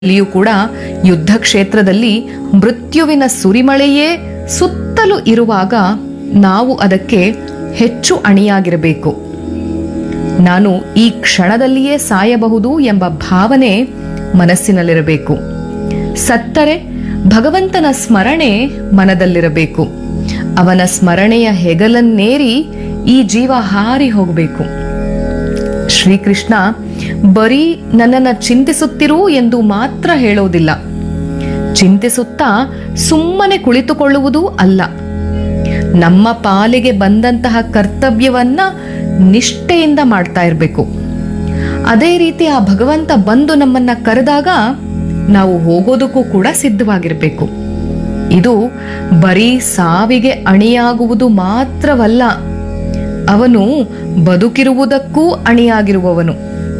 ಇಲ್ಲಿಯೂ ಕೂಡ ಯುದ್ಧ ಕ್ಷೇತ್ರದಲ್ಲಿ ಮೃತ್ಯುವಿನ ಸುರಿಮಳೆಯೇ ಸುತ್ತಲೂ ಇರುವಾಗ ನಾವು ಅದಕ್ಕೆ ಹೆಚ್ಚು ಅಣಿಯಾಗಿರಬೇಕು ನಾನು ಈ ಕ್ಷಣದಲ್ಲಿಯೇ ಸಾಯಬಹುದು ಎಂಬ ಭಾವನೆ ಮನಸ್ಸಿನಲ್ಲಿರಬೇಕು ಸತ್ತರೆ ಭಗವಂತನ ಸ್ಮರಣೆ ಮನದಲ್ಲಿರಬೇಕು ಅವನ ಸ್ಮರಣೆಯ ಹೆಗಲನ್ನೇರಿ ಈ ಜೀವ ಹಾರಿ ಹೋಗಬೇಕು ಶ್ರೀಕೃಷ್ಣ ಬರೀ ನನ್ನನ್ನು ಚಿಂತಿಸುತ್ತಿರು ಎಂದು ಮಾತ್ರ ಹೇಳೋದಿಲ್ಲ ಚಿಂತಿಸುತ್ತಾ ಸುಮ್ಮನೆ ಕುಳಿತುಕೊಳ್ಳುವುದೂ ಅಲ್ಲ ನಮ್ಮ ಪಾಲಿಗೆ ಬಂದಂತಹ ಕರ್ತವ್ಯವನ್ನ ನಿಷ್ಠೆಯಿಂದ ಮಾಡ್ತಾ ಇರಬೇಕು ಅದೇ ರೀತಿ ಆ ಭಗವಂತ ಬಂದು ನಮ್ಮನ್ನ ಕರೆದಾಗ ನಾವು ಹೋಗೋದಕ್ಕೂ ಕೂಡ ಸಿದ್ಧವಾಗಿರಬೇಕು ಇದು ಬರೀ ಸಾವಿಗೆ ಅಣಿಯಾಗುವುದು ಮಾತ್ರವಲ್ಲ ಅವನು ಬದುಕಿರುವುದಕ್ಕೂ ಅಣಿಯಾಗಿರುವವನು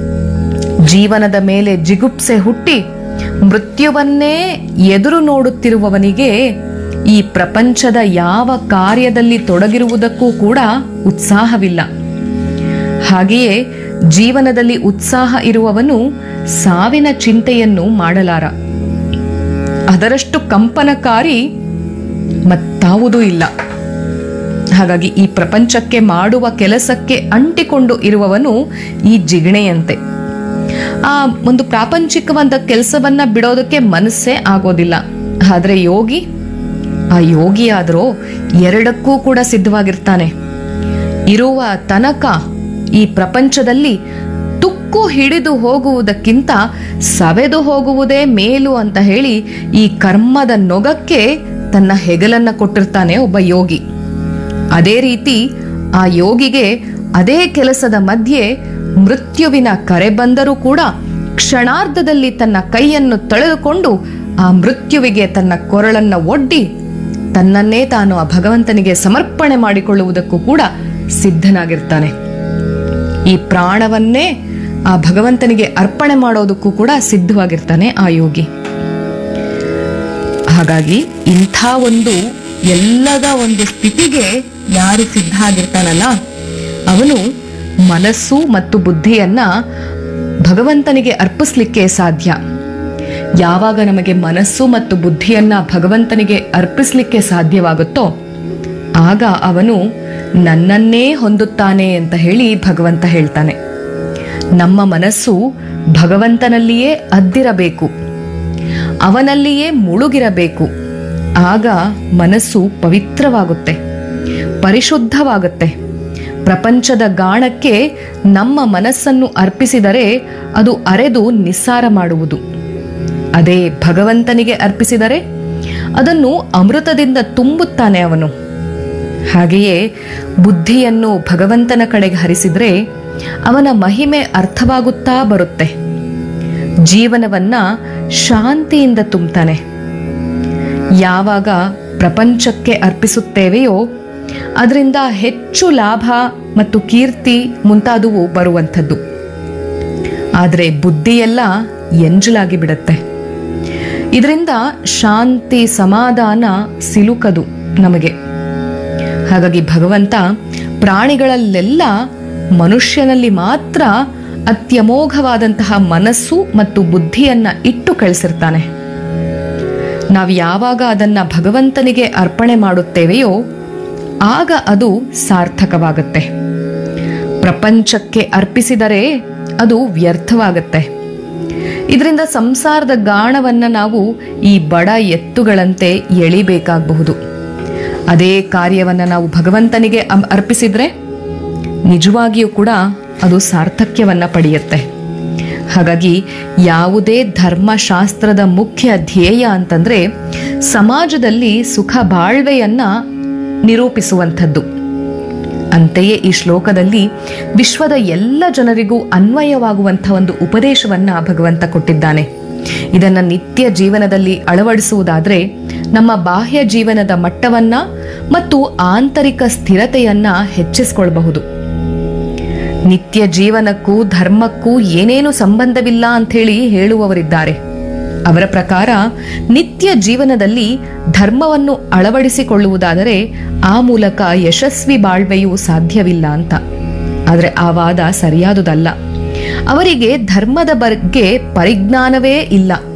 ಜೀವನದ ಮೇಲೆ ಜಿಗುಪ್ಸೆ ಹುಟ್ಟಿ ಮೃತ್ಯುವನ್ನೇ ಎದುರು ನೋಡುತ್ತಿರುವವನಿಗೆ ಈ ಪ್ರಪಂಚದ ಯಾವ ಕಾರ್ಯದಲ್ಲಿ ತೊಡಗಿರುವುದಕ್ಕೂ ಕೂಡ ಉತ್ಸಾಹವಿಲ್ಲ ಹಾಗೆಯೇ ಜೀವನದಲ್ಲಿ ಉತ್ಸಾಹ ಇರುವವನು ಸಾವಿನ ಚಿಂತೆಯನ್ನು ಮಾಡಲಾರ ಅದರಷ್ಟು ಕಂಪನಕಾರಿ ಮತ್ತಾವುದೂ ಇಲ್ಲ ಹಾಗಾಗಿ ಈ ಪ್ರಪಂಚಕ್ಕೆ ಮಾಡುವ ಕೆಲಸಕ್ಕೆ ಅಂಟಿಕೊಂಡು ಇರುವವನು ಈ ಜಿಗಣೆಯಂತೆ ಆ ಒಂದು ಪ್ರಾಪಂಚಿಕವಾದ ಕೆಲಸವನ್ನ ಬಿಡೋದಕ್ಕೆ ಮನಸ್ಸೇ ಆಗೋದಿಲ್ಲ ಆದ್ರೆ ಯೋಗಿ ಆ ಯೋಗಿ ಆದ್ರೂ ಎರಡಕ್ಕೂ ಕೂಡ ಸಿದ್ಧವಾಗಿರ್ತಾನೆ ಇರುವ ತನಕ ಈ ಪ್ರಪಂಚದಲ್ಲಿ ತುಕ್ಕು ಹಿಡಿದು ಹೋಗುವುದಕ್ಕಿಂತ ಸವೆದು ಹೋಗುವುದೇ ಮೇಲು ಅಂತ ಹೇಳಿ ಈ ಕರ್ಮದ ನೊಗಕ್ಕೆ ತನ್ನ ಹೆಗಲನ್ನ ಕೊಟ್ಟಿರ್ತಾನೆ ಒಬ್ಬ ಯೋಗಿ ಅದೇ ರೀತಿ ಆ ಯೋಗಿಗೆ ಅದೇ ಕೆಲಸದ ಮಧ್ಯೆ ಮೃತ್ಯುವಿನ ಕರೆ ಬಂದರೂ ಕೂಡ ಕ್ಷಣಾರ್ಧದಲ್ಲಿ ತನ್ನ ಕೈಯನ್ನು ತಳೆದುಕೊಂಡು ಆ ಮೃತ್ಯುವಿಗೆ ತನ್ನ ಕೊರಳನ್ನ ಒಡ್ಡಿ ತನ್ನನ್ನೇ ತಾನು ಆ ಭಗವಂತನಿಗೆ ಸಮರ್ಪಣೆ ಮಾಡಿಕೊಳ್ಳುವುದಕ್ಕೂ ಕೂಡ ಸಿದ್ಧನಾಗಿರ್ತಾನೆ ಈ ಪ್ರಾಣವನ್ನೇ ಆ ಭಗವಂತನಿಗೆ ಅರ್ಪಣೆ ಮಾಡೋದಕ್ಕೂ ಕೂಡ ಸಿದ್ಧವಾಗಿರ್ತಾನೆ ಆ ಯೋಗಿ ಹಾಗಾಗಿ ಇಂಥ ಒಂದು ಎಲ್ಲದ ಒಂದು ಸ್ಥಿತಿಗೆ ಯಾರು ಸಿದ್ಧ ಆಗಿರ್ತಾನಲ್ಲ ಅವನು ಮನಸ್ಸು ಮತ್ತು ಬುದ್ಧಿಯನ್ನ ಭಗವಂತನಿಗೆ ಅರ್ಪಿಸ್ಲಿಕ್ಕೆ ಸಾಧ್ಯ ಯಾವಾಗ ನಮಗೆ ಮನಸ್ಸು ಮತ್ತು ಬುದ್ಧಿಯನ್ನ ಭಗವಂತನಿಗೆ ಅರ್ಪಿಸ್ಲಿಕ್ಕೆ ಸಾಧ್ಯವಾಗುತ್ತೋ ಆಗ ಅವನು ನನ್ನನ್ನೇ ಹೊಂದುತ್ತಾನೆ ಅಂತ ಹೇಳಿ ಭಗವಂತ ಹೇಳ್ತಾನೆ ನಮ್ಮ ಮನಸ್ಸು ಭಗವಂತನಲ್ಲಿಯೇ ಅದ್ದಿರಬೇಕು ಅವನಲ್ಲಿಯೇ ಮುಳುಗಿರಬೇಕು ಆಗ ಮನಸ್ಸು ಪವಿತ್ರವಾಗುತ್ತೆ ಪರಿಶುದ್ಧವಾಗುತ್ತೆ ಪ್ರಪಂಚದ ಗಾಣಕ್ಕೆ ನಮ್ಮ ಮನಸ್ಸನ್ನು ಅರ್ಪಿಸಿದರೆ ಅದು ಅರೆದು ನಿಸ್ಸಾರ ಮಾಡುವುದು ಅದೇ ಭಗವಂತನಿಗೆ ಅರ್ಪಿಸಿದರೆ ಅದನ್ನು ಅಮೃತದಿಂದ ತುಂಬುತ್ತಾನೆ ಅವನು ಹಾಗೆಯೇ ಬುದ್ಧಿಯನ್ನು ಭಗವಂತನ ಕಡೆಗೆ ಹರಿಸಿದ್ರೆ ಅವನ ಮಹಿಮೆ ಅರ್ಥವಾಗುತ್ತಾ ಬರುತ್ತೆ ಜೀವನವನ್ನ ಶಾಂತಿಯಿಂದ ತುಂಬ್ತಾನೆ ಯಾವಾಗ ಪ್ರಪಂಚಕ್ಕೆ ಅರ್ಪಿಸುತ್ತೇವೆಯೋ ಅದರಿಂದ ಹೆಚ್ಚು ಲಾಭ ಮತ್ತು ಕೀರ್ತಿ ಮುಂತಾದವು ಬರುವಂಥದ್ದು ಆದರೆ ಬುದ್ಧಿಯೆಲ್ಲ ಎಂಜಲಾಗಿ ಬಿಡುತ್ತೆ ಇದರಿಂದ ಶಾಂತಿ ಸಮಾಧಾನ ಸಿಲುಕದು ನಮಗೆ ಹಾಗಾಗಿ ಭಗವಂತ ಪ್ರಾಣಿಗಳಲ್ಲೆಲ್ಲ ಮನುಷ್ಯನಲ್ಲಿ ಮಾತ್ರ ಅತ್ಯಮೋಘವಾದಂತಹ ಮನಸ್ಸು ಮತ್ತು ಬುದ್ಧಿಯನ್ನ ಇಟ್ಟು ಕಳಿಸಿರ್ತಾನೆ ನಾವು ಯಾವಾಗ ಅದನ್ನ ಭಗವಂತನಿಗೆ ಅರ್ಪಣೆ ಮಾಡುತ್ತೇವೆಯೋ ಆಗ ಅದು ಸಾರ್ಥಕವಾಗುತ್ತೆ ಪ್ರಪಂಚಕ್ಕೆ ಅರ್ಪಿಸಿದರೆ ಅದು ವ್ಯರ್ಥವಾಗುತ್ತೆ ಇದರಿಂದ ಸಂಸಾರದ ಗಾಣವನ್ನ ನಾವು ಈ ಬಡ ಎತ್ತುಗಳಂತೆ ಎಳಿಬೇಕಾಗಬಹುದು ಅದೇ ಕಾರ್ಯವನ್ನ ನಾವು ಭಗವಂತನಿಗೆ ಅಂ- ಅರ್ಪಿಸಿದ್ರೆ ನಿಜವಾಗಿಯೂ ಕೂಡ ಅದು ಸಾರ್ಥಕ್ಯವನ್ನ ಪಡೆಯುತ್ತೆ ಹಾಗಾಗಿ ಯಾವುದೇ ಧರ್ಮಶಾಸ್ತ್ರದ ಮುಖ್ಯ ಧ್ಯೇಯ ಅಂತಂದ್ರೆ ಸಮಾಜದಲ್ಲಿ ಸುಖ ಬಾಳ್ವೆಯನ್ನ ನಿರೂಪಿಸುವಂಥದ್ದು ಅಂತೆಯೇ ಈ ಶ್ಲೋಕದಲ್ಲಿ ವಿಶ್ವದ ಎಲ್ಲ ಜನರಿಗೂ ಅನ್ವಯವಾಗುವಂಥ ಒಂದು ಉಪದೇಶವನ್ನ ಭಗವಂತ ಕೊಟ್ಟಿದ್ದಾನೆ ಇದನ್ನ ನಿತ್ಯ ಜೀವನದಲ್ಲಿ ಅಳವಡಿಸುವುದಾದ್ರೆ ನಮ್ಮ ಬಾಹ್ಯ ಜೀವನದ ಮಟ್ಟವನ್ನ ಮತ್ತು ಆಂತರಿಕ ಸ್ಥಿರತೆಯನ್ನ ಹೆಚ್ಚಿಸಿಕೊಳ್ಳಬಹುದು ನಿತ್ಯ ಜೀವನಕ್ಕೂ ಧರ್ಮಕ್ಕೂ ಏನೇನು ಸಂಬಂಧವಿಲ್ಲ ಅಂಥೇಳಿ ಹೇಳುವವರಿದ್ದಾರೆ ಅವರ ಪ್ರಕಾರ ನಿತ್ಯ ಜೀವನದಲ್ಲಿ ಧರ್ಮವನ್ನು ಅಳವಡಿಸಿಕೊಳ್ಳುವುದಾದರೆ ಆ ಮೂಲಕ ಯಶಸ್ವಿ ಬಾಳ್ವೆಯು ಸಾಧ್ಯವಿಲ್ಲ ಅಂತ ಆದರೆ ಆ ವಾದ ಸರಿಯಾದುದಲ್ಲ ಅವರಿಗೆ ಧರ್ಮದ ಬಗ್ಗೆ ಪರಿಜ್ಞಾನವೇ ಇಲ್ಲ